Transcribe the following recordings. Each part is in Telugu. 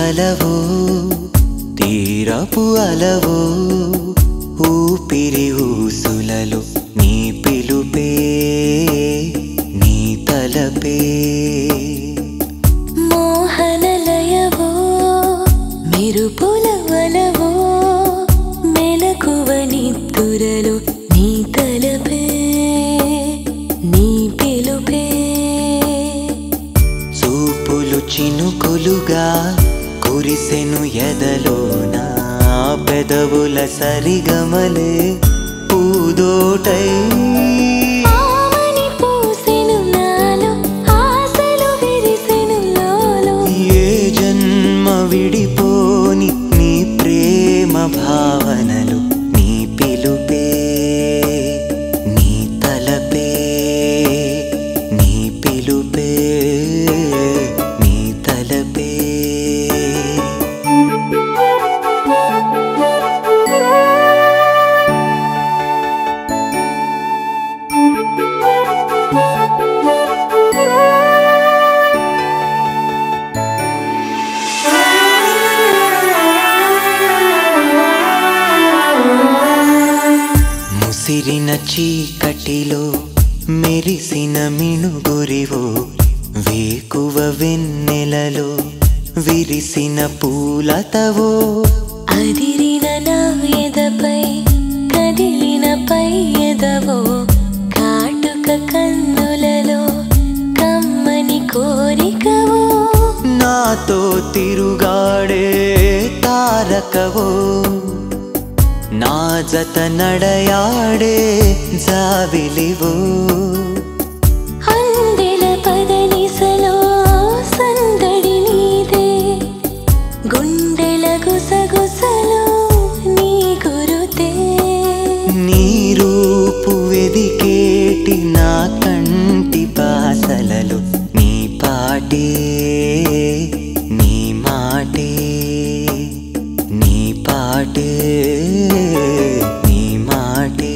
కలవో తీరపు అలవో ఊపిరి ఊసులలో నీ పిలుపే నీ తలపే మోహనలయవో మెరుపుల వలవో మెలకువ నిత్తురలు నీ తలపే నీ పిలుపే చూపులు చినుకులుగా కురిసెను ఎదలోన పెదవుల సరిగమలే పూదోటై ఆమని పూసెను నాలో ఆశలు విరిసెను లోలో ఏ జన్మ విడిపోని నీ ప్రేమ భావనలు నీ పిలుపే నీ తలపే నీ పిలుపే నీ తలపే ముసిరిన చీకటిలో మెరిసిన మిణుగురివో వేకువ వెన్నెలలో విరిసిన పూలతవో అదిరిన నా ఎదపై కదిలిన పై ఎదవో కాటుక కన్నులలో కమ్మని కోరికవో నాతో తిరుగాడే తారకవో నా జత నడయాడే జావిలివో అందెల పదనిసలో సందడి నీదే గుండెల గుసగుసలో నీ గురుతే నీ రూపు వెదికేటి నా కంటి బాసలలో నీ పాటే నీ మాటే నీ పాటే నీ మాటే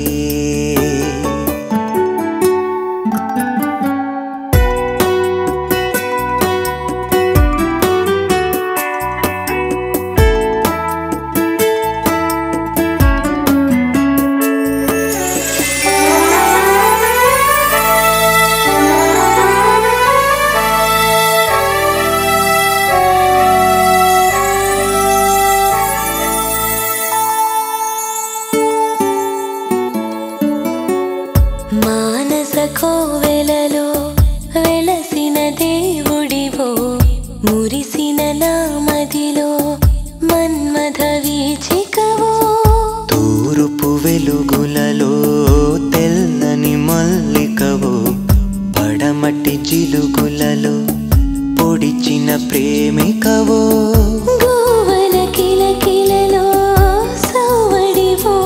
మానస కోవెలలో వెలసిన దేవుడివో మురిసిన నా మదిలో మన్మథ వీచికవో తూరుపు వెలుగులలో తెల్లని మల్లికవో పడమటి జిలుగులలో పొడిచిన ప్రేమికవో గోవల కిలకిలలో సౌవడివో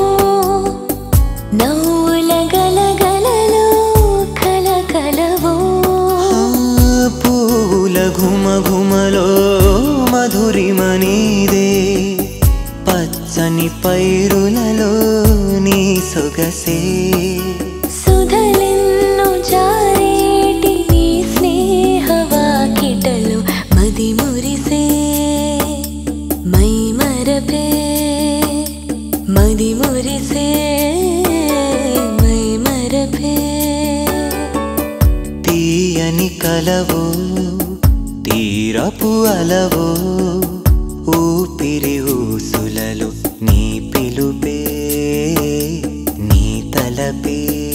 నవ్వుల గలగలలో కలకలవో ఆ పూల ఘుమ ఘుమలో మధురిమ నీదే పచ్చని పైరులలో నీ సొగసే సుధలెన్నో జారేటి నీ స్నేహవాకిటలు మది మురిసే మై మరపే మది మురిసే మై మరపే తీయని కలవో తీరపు అలవో ఊపిరి ఊసులలో నీ పిలుపే నీ తలపే